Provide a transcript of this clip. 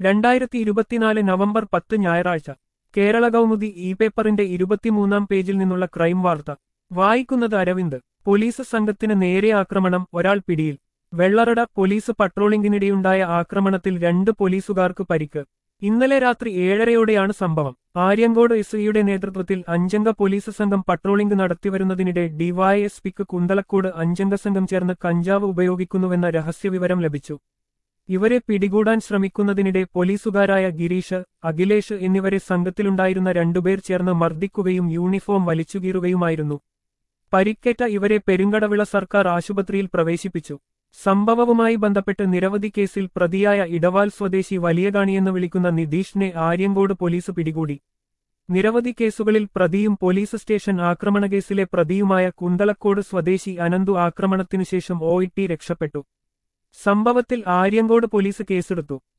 രണ്ടായിരത്തി ഇരുപത്തിനാല് നവംബർ പത്ത് ഞായറാഴ്ച കേരള കൗമുദി ഇ പേപ്പറിന്റെ ഇരുപത്തിമൂന്നാം പേജിൽ നിന്നുള്ള ക്രൈം വാർത്ത വായിക്കുന്നത് അരവിന്ദ് പോലീസ് സംഘത്തിന് നേരെ ആക്രമണം ഒരാൾ പിടിയിൽ വെള്ളറട പോലീസ് പട്രോളിംഗിനിടെയുണ്ടായ ആക്രമണത്തിൽ രണ്ട് പോലീസുകാർക്ക് പരിക്ക് ഇന്നലെ രാത്രി ഏഴരയോടെയാണ് സംഭവം ആര്യങ്കോട് എസ് ഐയുടെ നേതൃത്വത്തിൽ അഞ്ചംഗ പോലീസ് സംഘം പട്രോളിംഗ് നടത്തിവരുന്നതിനിടെ ഡിവൈഎസ്പിക്ക് കുന്തളക്കോട് അഞ്ചംഗ സംഘം ചേർന്ന് കഞ്ചാവ് ഉപയോഗിക്കുന്നുവെന്ന രഹസ്യവിവരം ലഭിച്ചു ഇവരെ പിടികൂടാൻ ശ്രമിക്കുന്നതിനിടെ പോലീസുകാരായ ഗിരീഷ് അഖിലേഷ് എന്നിവരെ സംഘത്തിലുണ്ടായിരുന്ന രണ്ടുപേർ ചേർന്ന് മർദ്ദിക്കുകയും യൂണിഫോം വലിച്ചുകീറുകയുമായിരുന്നു പരിക്കേറ്റ ഇവരെ പെരുങ്കടവിള സർക്കാർ ആശുപത്രിയിൽ പ്രവേശിപ്പിച്ചു സംഭവവുമായി ബന്ധപ്പെട്ട് നിരവധി കേസിൽ പ്രതിയായ ഇടവാൽ സ്വദേശി വലിയകാണിയെന്ന് വിളിക്കുന്ന നിതീഷിനെ ആര്യങ്കോട് പോലീസ് പിടികൂടി നിരവധി കേസുകളിൽ പ്രതിയും പോലീസ് സ്റ്റേഷൻ ആക്രമണ കേസിലെ പ്രതിയുമായ കുന്തളക്കോട് സ്വദേശി അനന്തു ആക്രമണത്തിനുശേഷം ഒ രക്ഷപ്പെട്ടു സംഭവത്തിൽ ആര്യങ്കോട് പോലീസ് കേസെടുത്തു